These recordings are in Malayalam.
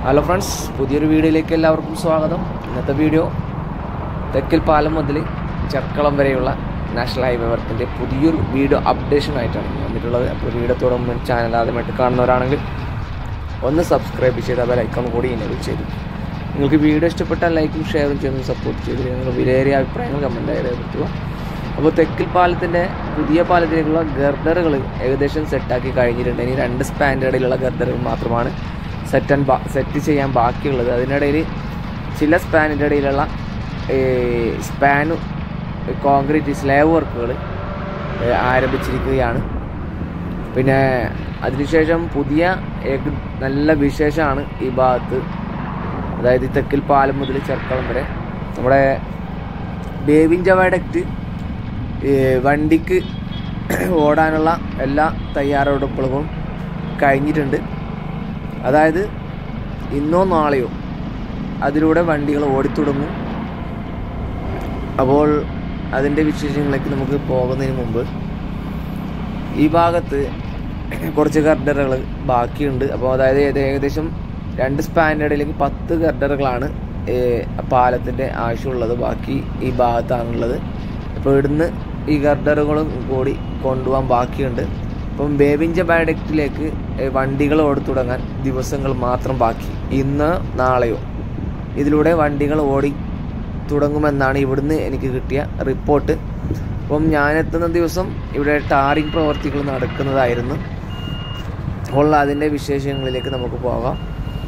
ഹലോ ഫ്രണ്ട്സ് പുതിയൊരു വീഡിയോയിലേക്ക് എല്ലാവർക്കും സ്വാഗതം ഇന്നത്തെ വീഡിയോ തെക്കൽ പാലം മുതൽ ചർക്കളം വരെയുള്ള നാഷണൽ ഹൈവേ വർക്കിൻ്റെ പുതിയൊരു വീഡിയോ അപ്ഡേഷൻ ആയിട്ടാണ് ഞാൻ വന്നിട്ടുള്ളത് അപ്പോൾ വീഡിയോ തുടങ്ങുമ്പോൾ ചാനൽ ആദ്യമായിട്ട് കാണുന്നവരാണെങ്കിൽ ഒന്ന് സബ്സ്ക്രൈബ് ചെയ്ത് ആ ലൈക്കൺ കൂടി എനേബിൾ ചെയ്തു നിങ്ങൾക്ക് വീഡിയോ ഇഷ്ടപ്പെട്ടാൽ ലൈക്കും ഷെയറും ചെയ്ത് സപ്പോർട്ട് ചെയ്ത് നിങ്ങൾ വിലയേറിയ അഭിപ്രായങ്ങൾ കമൻറ്റായി രേഖപ്പെടുത്തുക അപ്പോൾ തെക്കിൽ പാലത്തിൻ്റെ പുതിയ പാലത്തിലേക്കുള്ള ഗർഡറുകൾ ഏകദേശം സെറ്റാക്കി കഴിഞ്ഞിട്ടുണ്ട് ഇനി രണ്ട് സ്പാൻഡേർഡിലുള്ള ഗർഡറുകൾ മാത്രമാണ് സെറ്റ് ആൻഡ് ബാ സെറ്റ് ചെയ്യാൻ ബാക്കിയുള്ളത് അതിനിടയിൽ ചില സ്പാനിൻ്റെ ഇടയിലുള്ള സ്പാനു കോൺക്രീറ്റ് സ്ലാബ് വർക്കുകൾ ആരംഭിച്ചിരിക്കുകയാണ് പിന്നെ അതിനുശേഷം പുതിയ ഏക നല്ല വിശേഷമാണ് ഈ ഭാഗത്ത് അതായത് ഈ തെക്കിൽ പാലം മുതൽ ചെർക്കളം വരെ നമ്മുടെ ബേവിഞ്ച വയഡക്റ്റ് വണ്ടിക്ക് ഓടാനുള്ള എല്ലാ തയ്യാറെടുപ്പുകളും കഴിഞ്ഞിട്ടുണ്ട് അതായത് ഇന്നോ നാളെയോ അതിലൂടെ വണ്ടികൾ ഓടിത്തുടങ്ങും അപ്പോൾ അതിൻ്റെ വിശേഷങ്ങളിലേക്ക് നമുക്ക് പോകുന്നതിന് മുമ്പ് ഈ ഭാഗത്ത് കുറച്ച് ഗർഡറുകൾ ബാക്കിയുണ്ട് അപ്പോൾ അതായത് ഏത് ഏകദേശം രണ്ട് സ്പാൻഡേർഡിലേക്ക് പത്ത് ഗർഡറുകളാണ് പാലത്തിൻ്റെ ആവശ്യമുള്ളത് ബാക്കി ഈ ഭാഗത്താണുള്ളത് അപ്പോൾ ഇവിടുന്ന് ഈ ഗർഡറുകളും കൂടി കൊണ്ടുപോകാൻ ബാക്കിയുണ്ട് അപ്പം ബേബിഞ്ച ബാഡക്റ്റിലേക്ക് വണ്ടികൾ ഓടി തുടങ്ങാൻ ദിവസങ്ങൾ മാത്രം ബാക്കി ഇന്ന് നാളെയോ ഇതിലൂടെ വണ്ടികൾ ഓടി തുടങ്ങുമെന്നാണ് ഇവിടുന്ന് എനിക്ക് കിട്ടിയ റിപ്പോർട്ട് അപ്പം ഞാനെത്തുന്ന ദിവസം ഇവിടെ ടാറിംഗ് പ്രവർത്തികൾ നടക്കുന്നതായിരുന്നു അപ്പോൾ അതിൻ്റെ വിശേഷങ്ങളിലേക്ക് നമുക്ക് പോകാം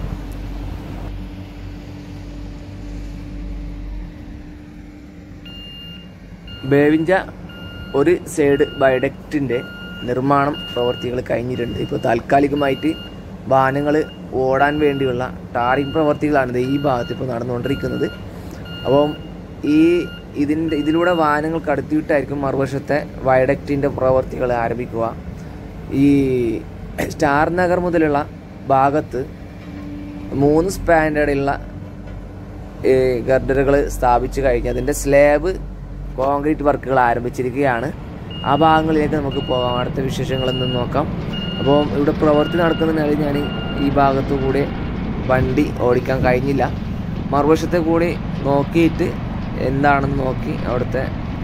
ബേവിഞ്ച ഒരു സൈഡ് ബയോഡക്റ്റിൻ്റെ നിർമ്മാണം പ്രവർത്തികൾ കഴിഞ്ഞിട്ടുണ്ട് ഇപ്പോൾ താൽക്കാലികമായിട്ട് വാഹനങ്ങൾ ഓടാൻ വേണ്ടിയുള്ള ടാറിംഗ് പ്രവർത്തികളാണ് ഈ ഭാഗത്ത് ഇപ്പോൾ നടന്നുകൊണ്ടിരിക്കുന്നത് അപ്പം ഈ ഇതിൻ്റെ ഇതിലൂടെ വാഹനങ്ങൾ കടത്തിവിട്ടായിരിക്കും മറുവശത്തെ വയഡക്റ്റിൻ്റെ പ്രവർത്തികൾ ആരംഭിക്കുക ഈ സ്റ്റാർ നഗർ മുതലുള്ള ഭാഗത്ത് മൂന്ന് സ്പാൻഡേർഡുള്ള ഗർഡറുകൾ സ്ഥാപിച്ചു കഴിഞ്ഞ് അതിൻ്റെ സ്ലാബ് കോൺക്രീറ്റ് വർക്കുകൾ ആരംഭിച്ചിരിക്കുകയാണ് ആ ഭാഗങ്ങളിലേക്ക് നമുക്ക് പോകാം അടുത്ത വിശേഷങ്ങളിൽ നിന്ന് നോക്കാം അപ്പോൾ ഇവിടെ പ്രവൃത്തി നടക്കുന്നതിനാൽ ഞാൻ ഈ ഭാഗത്തു കൂടെ വണ്ടി ഓടിക്കാൻ കഴിഞ്ഞില്ല മറുവശത്തെ കൂടി നോക്കിയിട്ട് എന്താണെന്ന് നോക്കി അവിടുത്തെ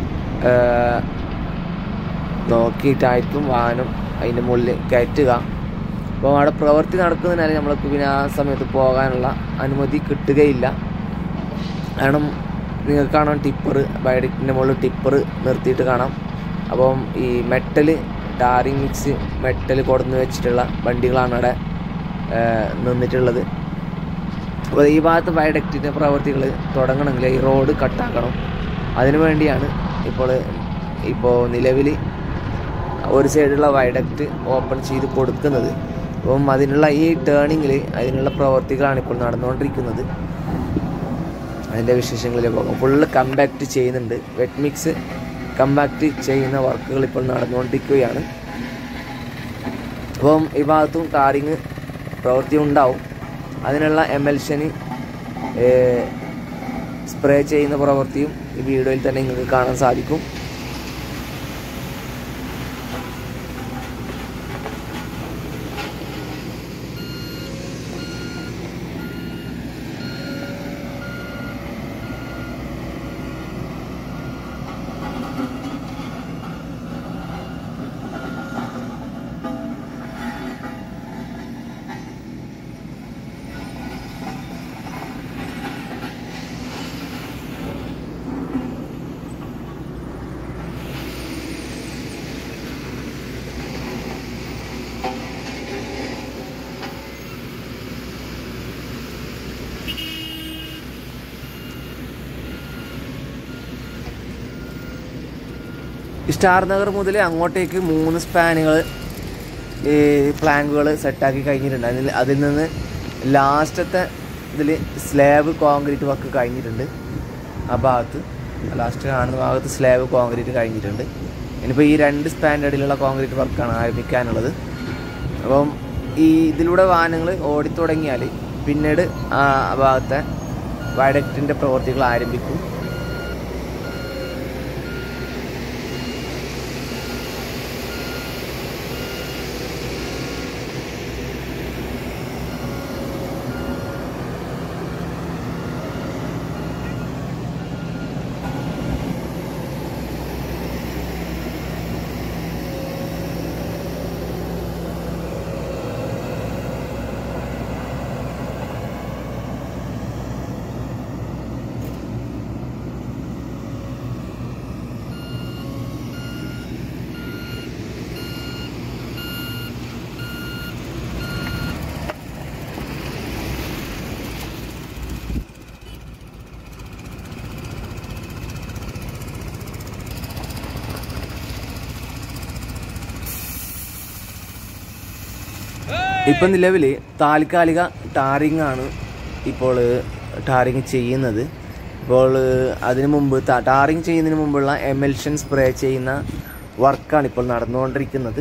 നോക്കിയിട്ടായിരിക്കും വാഹനം അതിൻ്റെ മുകളിൽ കയറ്റുക അപ്പോൾ അവിടെ പ്രവൃത്തി നടക്കുന്നതിനാൽ നമ്മൾക്ക് പിന്നെ ആ സമയത്ത് പോകാനുള്ള അനുമതി കിട്ടുകയില്ല കാരണം നിങ്ങൾക്ക് കാണാം ടിപ്പർ ബയോഡിക്കിൻ്റെ മുകളിൽ ടിപ്പർ നിർത്തിയിട്ട് കാണാം അപ്പം ഈ മെറ്റൽ ടാറിങ് മിക്സ് മെറ്റൽ കൊടുന്ന് വെച്ചിട്ടുള്ള വണ്ടികളാണ് അവിടെ നിന്നിട്ടുള്ളത് അപ്പോൾ ഈ ഭാഗത്ത് ബയോഡക്റ്റിൻ്റെ പ്രവർത്തികൾ തുടങ്ങണമെങ്കിൽ ഈ റോഡ് കട്ടാക്കണം അതിനു വേണ്ടിയാണ് ഇപ്പോൾ ഇപ്പോൾ നിലവിൽ ഒരു സൈഡിലുള്ള വയഡക്റ്റ് ഓപ്പൺ ചെയ്ത് കൊടുക്കുന്നത് അപ്പം അതിനുള്ള ഈ ടേണിങ്ങിൽ അതിനുള്ള പ്രവർത്തികളാണ് ഇപ്പോൾ നടന്നുകൊണ്ടിരിക്കുന്നത് അതിൻ്റെ വിശേഷങ്ങളിലേക്ക് പോകാം ഫുള്ള് കമ്പാക്റ്റ് ചെയ്യുന്നുണ്ട് വെറ്റ് മിക്സ് കമ്പാക്റ്റ് ചെയ്യുന്ന വർക്കുകൾ ഇപ്പോൾ നടന്നുകൊണ്ടിരിക്കുകയാണ് അപ്പം ഈ ഭാഗത്തും ടാറിങ് പ്രവൃത്തി ഉണ്ടാവും അതിനുള്ള എമൽഷന് സ്പ്രേ ചെയ്യുന്ന പ്രവൃത്തിയും ഈ വീഡിയോയിൽ തന്നെ നിങ്ങൾക്ക് കാണാൻ സാധിക്കും സ്റ്റാർ നഗർ മുതൽ അങ്ങോട്ടേക്ക് മൂന്ന് സ്പാനുകൾ ഈ പ്ലാങ്കുകൾ സെറ്റാക്കി കഴിഞ്ഞിട്ടുണ്ട് അതിൽ അതിൽ നിന്ന് ലാസ്റ്റത്തെ ഇതിൽ സ്ലാബ് കോൺക്രീറ്റ് വർക്ക് കഴിഞ്ഞിട്ടുണ്ട് ആ ഭാഗത്ത് ലാസ്റ്റ് കാണുന്ന ഭാഗത്ത് സ്ലാബ് കോൺക്രീറ്റ് കഴിഞ്ഞിട്ടുണ്ട് ഇനിയിപ്പോൾ ഈ രണ്ട് സ്പാൻഡേർഡിലുള്ള കോൺക്രീറ്റ് വർക്കാണ് ആരംഭിക്കാനുള്ളത് അപ്പം ഈ ഇതിലൂടെ വാഹനങ്ങൾ ഓടിത്തുടങ്ങിയാൽ പിന്നീട് ആ ഭാഗത്തെ വയഡക്റ്റിൻ്റെ പ്രവൃത്തികൾ ആരംഭിക്കും ഇപ്പം നിലവിൽ താൽക്കാലിക ടാറിംഗ് ആണ് ഇപ്പോൾ ടാറിങ് ചെയ്യുന്നത് ഇപ്പോൾ അതിനു മുമ്പ് ടാറിങ് ചെയ്യുന്നതിന് മുമ്പുള്ള എമൽഷൻ സ്പ്രേ ചെയ്യുന്ന വർക്കാണ് ഇപ്പോൾ നടന്നുകൊണ്ടിരിക്കുന്നത്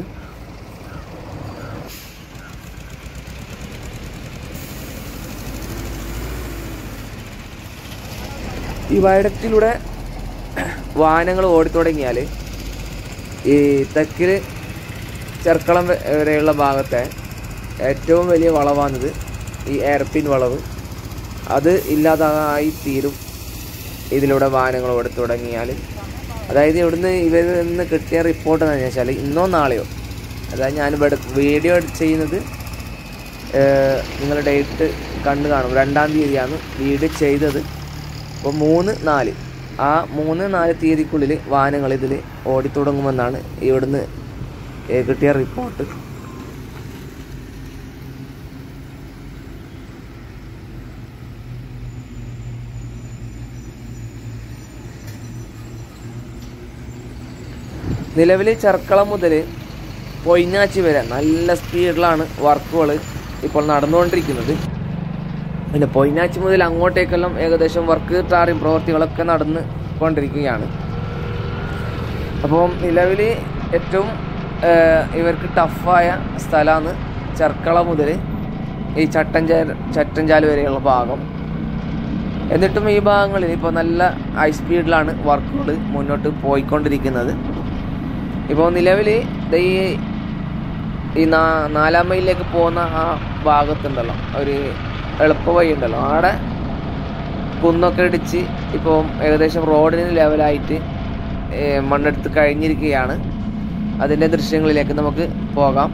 ഈ വയഡക്റ്റിലൂടെ വാഹനങ്ങൾ ഓടിത്തുടങ്ങിയാൽ ഈ തെക്കിൽ ചെർക്കളം വ- വരെയുള്ള ഭാഗത്തെ ഏറ്റവും വലിയ വളവാണിത് ഈ എയർപിൻ വളവ് അത് ഇല്ലാതായി തീരും ഇതിലൂടെ വാഹനങ്ങൾ ഓടി തുടങ്ങിയാൽ അതായത് ഇവിടുന്ന് ഇവരിൽ നിന്ന് കിട്ടിയ റിപ്പോർട്ട് എന്താണെന്ന് വെച്ചാൽ ഇന്നോ നാളെയോ അതായത് ഞാനിവിടെ വീഡിയോ ചെയ്യുന്നത് നിങ്ങൾ ഡേറ്റ് കണ്ടു കാണും രണ്ടാം തീയതിയാണ് വീഡിയോ ചെയ്തത് അപ്പോൾ മൂന്ന് നാല് ആ മൂന്ന് നാല് തീയതിക്കുള്ളിൽ വാഹനങ്ങൾ ഇതിൽ ഓടിത്തുടങ്ങുമെന്നാണ് ഇവിടുന്ന് ഏ, കിട്ടിയ റിപ്പോർട്ട് നിലവിൽ ചെർക്കളം മുതൽ പൊയിഞ്ഞാച്ചി വരെ നല്ല സ്പീഡിലാണ് വർക്കുകൾ ഇപ്പോൾ നടന്നുകൊണ്ടിരിക്കുന്നത് പിന്നെ പൊയിനാച്ചി മുതൽ അങ്ങോട്ടേക്കെല്ലാം ഏകദേശം വർക്ക് ടാറിങ് പ്രവർത്തികളൊക്കെ നടന്ന് കൊണ്ടിരിക്കുകയാണ് അപ്പം നിലവിൽ ഏറ്റവും ഏഹ്, ഇവർക്ക് ടഫായ സ്ഥലമാണ് ചെർക്കള മുതൽ ഈ ചട്ടഞ്ചാൽ ചട്ടഞ്ചാൽ വരെയുള്ള ഭാഗം എന്നിട്ടും ഈ ഭാഗങ്ങളിൽ ഇപ്പോൾ നല്ല ഹൈ സ്പീഡിലാണ് വർക്കുകൾ മുന്നോട്ട് പോയിക്കൊണ്ടിരിക്കുന്നത് ഇപ്പോൾ നിലവിൽ ഈ ഈ നാ നാലാം മൈലിലേക്ക് പോകുന്ന ആ ഭാഗത്തുണ്ടല്ലോ ഒരു എളുപ്പ വഴി ഉണ്ടല്ലോ അവിടെ കുന്നൊക്കെ ഇടിച്ച് ഇപ്പോൾ ഏകദേശം റോഡിന് ലെവലായിട്ട് ഏ, മണ്ണെടുത്ത് കഴിഞ്ഞിരിക്കുകയാണ് അതിൻ്റെ ദൃശ്യങ്ങളിലേക്ക് നമുക്ക് പോകാം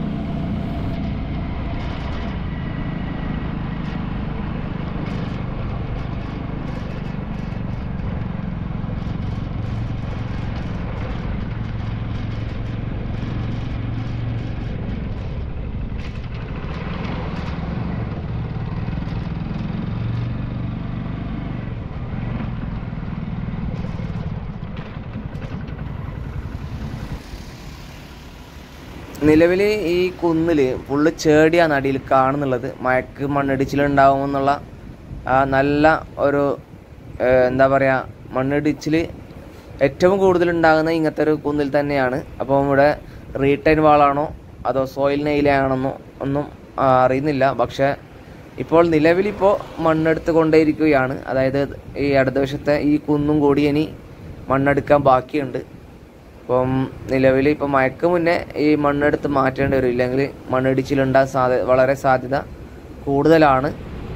നിലവിൽ ഈ കുന്നിൽ ഫുള്ള് ചേടിയാണ് അടിയിൽ കാണുന്നുള്ളത് മഴക്ക് മണ്ണിടിച്ചിലുണ്ടാവുമെന്നുള്ള ആ നല്ല ഒരു ഏഹ്, എന്താ പറയുക മണ്ണിടിച്ചിൽ ഏറ്റവും കൂടുതൽ ഉണ്ടാകുന്ന ഇങ്ങനത്തെ ഒരു കുന്നിൽ തന്നെയാണ് അപ്പോൾ ഇവിടെ റീടൈൻ വാളാണോ അതോ സോയിൽ നെയിലാണെന്നോ ഒന്നും ആ, അറിയുന്നില്ല പക്ഷേ ഇപ്പോൾ നിലവിലിപ്പോൾ മണ്ണെടുത്ത് കൊണ്ടേയിരിക്കുകയാണ് അതായത് ഈ ഇടതുവശത്തെ ഈ കുന്നും കൂടി ഇനി മണ്ണെടുക്കാൻ ബാക്കിയുണ്ട് ഇപ്പം നിലവിൽ ഇപ്പം മയക്ക് മുന്നേ ഈ മണ്ണെടുത്ത് മാറ്റേണ്ടി വരും ഇല്ലെങ്കിൽ മണ്ണിടിച്ചിലുണ്ടാകാൻ സാധ്യത വളരെ സാധ്യത കൂടുതലാണ്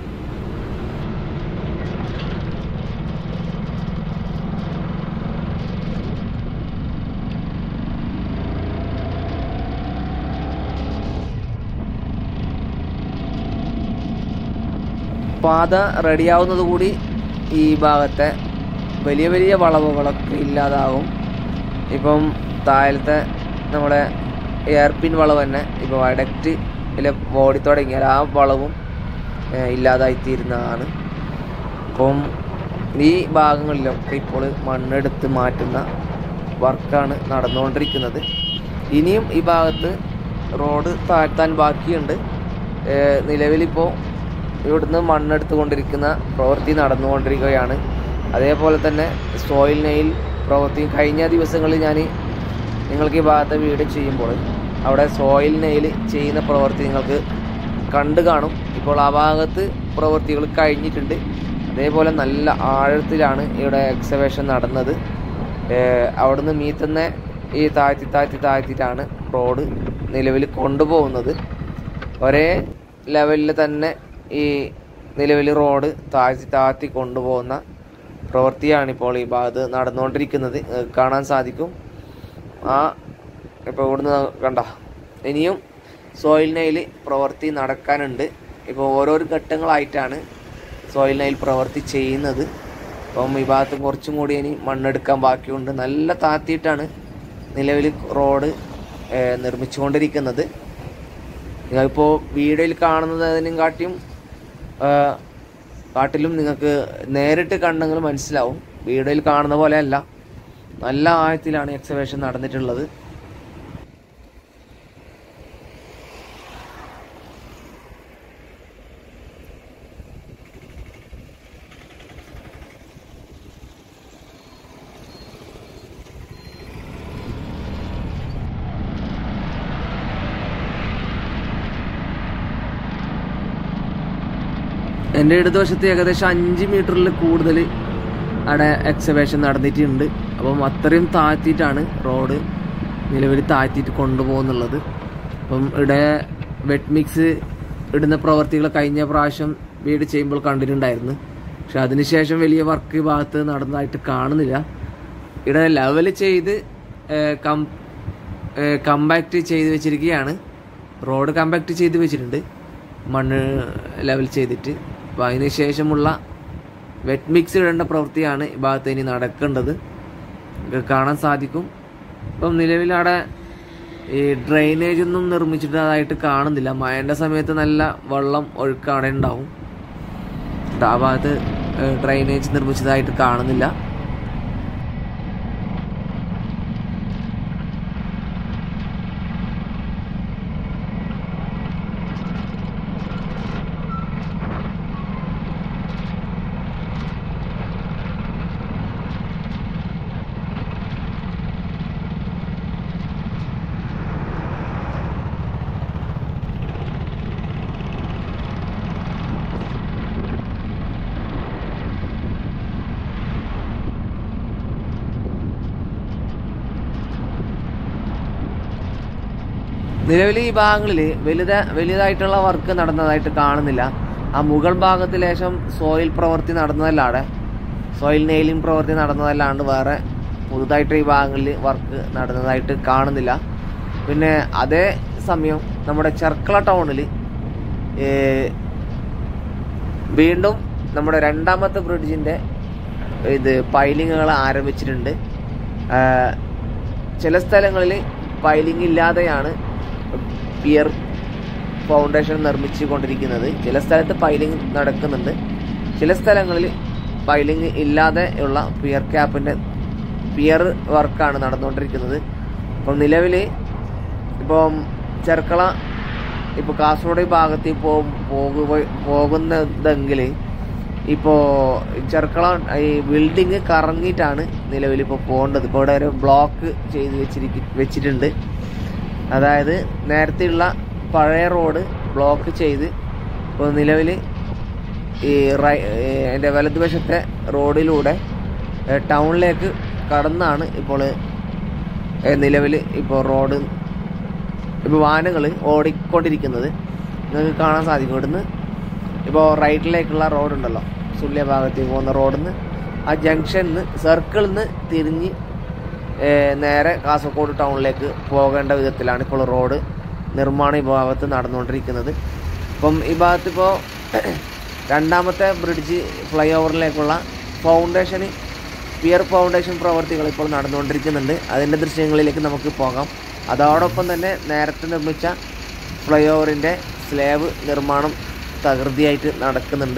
പാത റെഡിയാവുന്നത് കൂടി ഈ ഭാഗത്തെ വലിയ വലിയ വളവുകളൊക്കെ ഇല്ലാതാവും ഇപ്പം താഴത്തെ നമ്മുടെ എയർപിൻ വളവ് തന്നെ ഇപ്പോൾ വടക്റ്റ് ഓടി തുടങ്ങിയാൽ ആ വളവും ഏഹ്, ഇല്ലാതായിത്തീരുന്നതാണ് അപ്പം ഈ ഭാഗങ്ങളിലൊക്കെ ഇപ്പോൾ മണ്ണെടുത്ത് മാറ്റുന്ന വർക്കാണ് നടന്നുകൊണ്ടിരിക്കുന്നത് ഇനിയും ഈ ഭാഗത്ത് റോഡ് താഴ്ത്താൻ ബാക്കിയുണ്ട് ഏഹ്, നിലവിലിപ്പോൾ ഇവിടുന്ന് മണ്ണെടുത്ത് കൊണ്ടിരിക്കുന്ന പ്രവൃത്തി നടന്നുകൊണ്ടിരിക്കുകയാണ് അതേപോലെ തന്നെ സോയിൽ നെയിൽ പ്രവൃത്തി കഴിഞ്ഞ ദിവസങ്ങളിൽ ഞാൻ നിങ്ങൾക്ക് ഈ ഭാഗത്തെ വീഡിയോ ചെയ്യുമ്പോൾ അവിടെ സോയിൽ നെയിൽ ചെയ്യുന്ന പ്രവൃത്തി നിങ്ങൾക്ക് കണ്ടു കാണും ഇപ്പോൾ ആ ഭാഗത്ത് പ്രവൃത്തികൾ കഴിഞ്ഞിട്ടുണ്ട് അതേപോലെ നല്ല ആഴത്തിലാണ് ഇവിടെ എക്സവേഷൻ നടന്നത് ഏഹ് അവിടുന്ന് മീത്തന്നെ ഈ താഴ്ത്തി താഴ്ത്തി താഴ്ത്തിയിട്ടാണ് റോഡ് നിലവിൽ കൊണ്ടുപോകുന്നത് ഒരേ ലെവലിൽ തന്നെ ഈ നിലവിൽ റോഡ് താഴ്ത്തി താഴ്ത്തി കൊണ്ടുപോകുന്ന പ്രവൃത്തിയാണ് ഇപ്പോൾ ഈ ഭാഗത്ത് നടന്നുകൊണ്ടിരിക്കുന്നത് നിങ്ങൾക്ക് കാണാൻ സാധിക്കും ആ ഇപ്പോൾ ഇവിടുന്ന് കണ്ട ഇനിയും സോയിൽ നെയിൽ പ്രവൃത്തി നടക്കാനുണ്ട് ഇപ്പോൾ ഓരോരോ ഘട്ടങ്ങളായിട്ടാണ് സോയിൽ നെയിൽ പ്രവൃത്തി ചെയ്യുന്നത് അപ്പം ഈ ഭാഗത്ത് കുറച്ചും കൂടി ഇനി മണ്ണെടുക്കാൻ ബാക്കിയുണ്ട് നല്ല താത്തിയിട്ടാണ് നിലവിൽ റോഡ് ഏഹ്, നിർമ്മിച്ചുകൊണ്ടിരിക്കുന്നത് നിങ്ങളിപ്പോൾ വീഡിയോയിൽ കാണുന്നതിനും കാട്ടിയും ഏഹ്, കാട്ടിലും നിങ്ങൾക്ക് നേരിട്ട് കണ്ടെങ്കിൽ മനസ്സിലാവും വീഡിയോയിൽ കാണുന്ന പോലെയല്ല നല്ല ആഴത്തിലാണ് എക്സവേഷൻ നടന്നിട്ടുള്ളത് എൻ്റെ ഇടതുവശത്ത് ഏകദേശം അഞ്ച് മീറ്ററിൽ കൂടുതൽ അവിടെ എക്സവേഷൻ നടന്നിട്ടുണ്ട് അപ്പം അത്രയും താഴ്ത്തിയിട്ടാണ് റോഡ് നിലവിൽ താഴ്ത്തിയിട്ട് കൊണ്ടുപോകുന്നുള്ളത് അപ്പം ഇവിടെ വെറ്റ് മിക്സ് ഇടുന്ന പ്രവർത്തികൾ കഴിഞ്ഞ പ്രാവശ്യം വീട് ചെയ്യുമ്പോൾ കണ്ടിട്ടുണ്ടായിരുന്നു പക്ഷെ അതിനുശേഷം വലിയ വർക്ക് ഈ ഭാഗത്ത് നടന്നതായിട്ട് കാണുന്നില്ല ഇവിടെ ലെവൽ ചെയ്ത് ഏഹ്, കം കമ്പാക്ട് ചെയ്ത് വെച്ചിരിക്കുകയാണ് റോഡ് കമ്പാക്ട് ചെയ്ത് വെച്ചിട്ടുണ്ട് മണ്ണ് ലെവൽ ചെയ്തിട്ട് അപ്പോൾ അതിന് ശേഷമുള്ള വെറ്റ് മിക്സ് ഇടേണ്ട പ്രവൃത്തിയാണ് ഈ ഭാഗത്ത് ഇനി നടക്കേണ്ടത് നിങ്ങൾക്ക് കാണാൻ സാധിക്കും ഇപ്പം നിലവിൽ അവിടെ ഈ ഡ്രെയിനേജ് ഒന്നും നിർമ്മിച്ചിട്ടതായിട്ട് കാണുന്നില്ല മഴൻ്റെ സമയത്ത് നല്ല വെള്ളം ഒഴുക്ക് അവിടെ ഉണ്ടാവും ആ ഭാഗത്ത് ഡ്രെയിനേജ് നിർമ്മിച്ചതായിട്ട് കാണുന്നില്ല നിലവിൽ ഈ ഭാഗങ്ങളിൽ വലുത വലുതായിട്ടുള്ള വർക്ക് നടന്നതായിട്ട് കാണുന്നില്ല ആ മുകൾ ഭാഗത്ത് ലേശം സോയിൽ പ്രവൃത്തി നടന്നതല്ലാതെ സോയിൽ നെയിലിംഗ് പ്രവൃത്തി നടന്നതല്ലാണ്ട് വേറെ പുതുതായിട്ട് ഈ ഭാഗങ്ങളിൽ വർക്ക് നടന്നതായിട്ട് കാണുന്നില്ല പിന്നെ അതേ സമയം നമ്മുടെ ചെർക്കള ടൗണിൽ വീണ്ടും നമ്മുടെ രണ്ടാമത്തെ ബ്രിഡ്ജിൻ്റെ ഇത് പൈലിങ്ങുകൾ ആരംഭിച്ചിട്ടുണ്ട് ആ, ചില സ്ഥലങ്ങളിൽ പൈലിംഗ് ഇല്ലാതെയാണ് പിയർ ഫൗണ്ടേഷൻ നിർമ്മിച്ചു കൊണ്ടിരിക്കുന്നത് ചില സ്ഥലത്ത് പൈലിംഗ് നടക്കുന്നുണ്ട് ചില സ്ഥലങ്ങളിൽ പൈലിംഗ് ഇല്ലാതെ ഉള്ള പിയർ ക്യാപ്പിൻ്റെ പിയർ വർക്കാണ് നടന്നുകൊണ്ടിരിക്കുന്നത് അപ്പം നിലവിൽ ഇപ്പം ചെർക്കള ഇപ്പോൾ കാസർഗോഡ് ഈ ഭാഗത്ത് ഇപ്പോൾ പോകുക പോകുന്നതെങ്കിൽ ഇപ്പോൾ ചെർക്കള ഈ ബിൽഡിങ് കറങ്ങിയിട്ടാണ് നിലവിൽ ഇപ്പോൾ പോകേണ്ടത് ഇപ്പോൾ ഇവിടെ ഒരു ബ്ലോക്ക് ചെയ്ത് വെച്ചിരിക്ക വെച്ചിട്ടുണ്ട് അതായത് നേരത്തെയുള്ള പഴയ റോഡ് ബ്ലോക്ക് ചെയ്ത് ഇപ്പോൾ നിലവിൽ ഈ റൈ എൻ്റെ വലതുവശത്തെ റോഡിലൂടെ ഏ, ടൗണിലേക്ക് കടന്നാണ് ഇപ്പോൾ നിലവിൽ ഇപ്പോൾ റോഡ് ഇപ്പോൾ വാഹനങ്ങൾ ഓടിക്കൊണ്ടിരിക്കുന്നത് നിങ്ങൾക്ക് കാണാൻ സാധിക്കും ഇവിടുന്ന് ഇപ്പോൾ റൈറ്റിലേക്കുള്ള റോഡുണ്ടല്ലോ സുല്യ ഭാഗത്തേക്ക് പോകുന്ന റോഡിൽ നിന്ന് ആ ജംഗ്ഷനിൽ നിന്ന് സർക്കിളിൽ നിന്ന് തിരിഞ്ഞ് ഏ, നേരെ കാസർഗോഡ് ടൗണിലേക്ക് പോകേണ്ട വിധത്തിലാണ് ഇപ്പോൾ റോഡ് നിർമ്മാണം ഈ ഭാഗത്ത് നടന്നുകൊണ്ടിരിക്കുന്നത് ഇപ്പം ഈ ഭാഗത്ത് ഇപ്പോൾ രണ്ടാമത്തെ ബ്രിഡ്ജ് ഫ്ലൈ ഓവറിലേക്കുള്ള ഫൗണ്ടേഷന് പിയർ ഫൗണ്ടേഷൻ പ്രവർത്തികൾ ഇപ്പോൾ നടന്നുകൊണ്ടിരിക്കുന്നുണ്ട് അതിൻ്റെ ദൃശ്യങ്ങളിലേക്ക് നമുക്ക് പോകാം അതോടൊപ്പം തന്നെ നേരത്തെ നിർമ്മിച്ച ഫ്ലൈ ഓവറിൻ്റെ സ്ലാബ് നിർമ്മാണം തകൃതിയായിട്ട് നടക്കുന്നുണ്ട്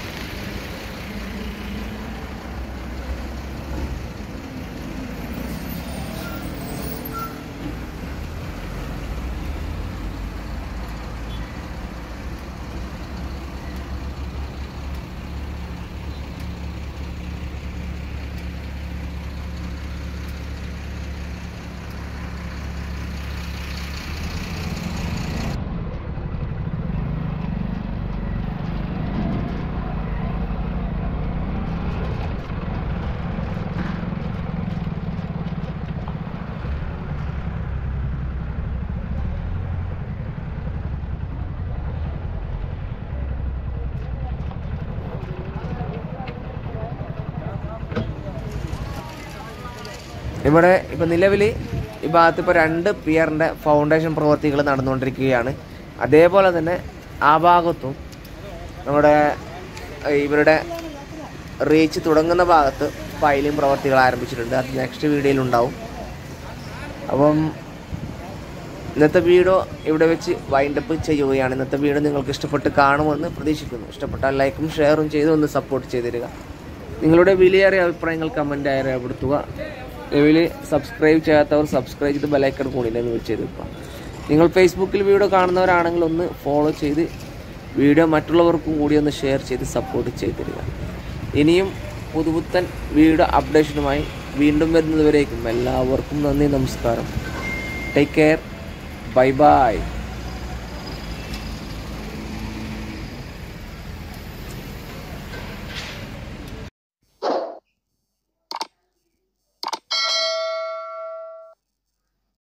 ഇവിടെ ഇപ്പം നിലവിൽ ഈ ഭാഗത്ത് ഇപ്പോൾ രണ്ട് പിയറിൻ്റെ ഫൗണ്ടേഷൻ പ്രവൃത്തികൾ നടന്നുകൊണ്ടിരിക്കുകയാണ് അതേപോലെ തന്നെ ആ ഭാഗത്തും നമ്മുടെ ഏഹ്, ഇവരുടെ റീച്ച് തുടങ്ങുന്ന ഭാഗത്ത് പൈലിംഗ് പ്രവർത്തികൾ ആരംഭിച്ചിട്ടുണ്ട് അത് നെക്സ്റ്റ് വീഡിയോയിൽ ഉണ്ടാവും അപ്പം ഇന്നത്തെ വീഡിയോ ഇവിടെ വെച്ച് വൈൻഡപ്പ് ചെയ്യുകയാണ് ഇന്നത്തെ വീഡിയോ നിങ്ങൾക്ക് ഇഷ്ടപ്പെട്ട് കാണുമെന്ന് പ്രതീക്ഷിക്കുന്നു ഇഷ്ടപ്പെട്ടാൽ ലൈക്കും ഷെയറും ചെയ്ത് ഒന്ന് സപ്പോർട്ട് ചെയ്തിരിക നിങ്ങളുടെ വിലയേറിയ അഭിപ്രായങ്ങൾ കമൻറ്റായി രേഖപ്പെടുത്തുക ഇതിൽ സബ്സ്ക്രൈബ് ചെയ്യാത്തവർ സബ്സ്ക്രൈബ് ചെയ്ത് ബെലൈക്കൺ കൂടി എന്നെ ചെയ്ത് വെക്കുക നിങ്ങൾ ഫേസ്ബുക്കിൽ വീഡിയോ കാണുന്നവരാണെങ്കിൽ ഒന്ന് ഫോളോ ചെയ്ത് വീഡിയോ മറ്റുള്ളവർക്കും കൂടി ഒന്ന് ഷെയർ ചെയ്ത് സപ്പോർട്ട് ചെയ്തിരിക ഇനിയും പുതുപുത്തൻ വീഡിയോ അപ്ഡേഷനുമായി വീണ്ടും വരുന്നതുവരേക്കും എല്ലാവർക്കും നന്ദി നമസ്കാരം ടേക്ക് കെയർ ബൈ ബൈ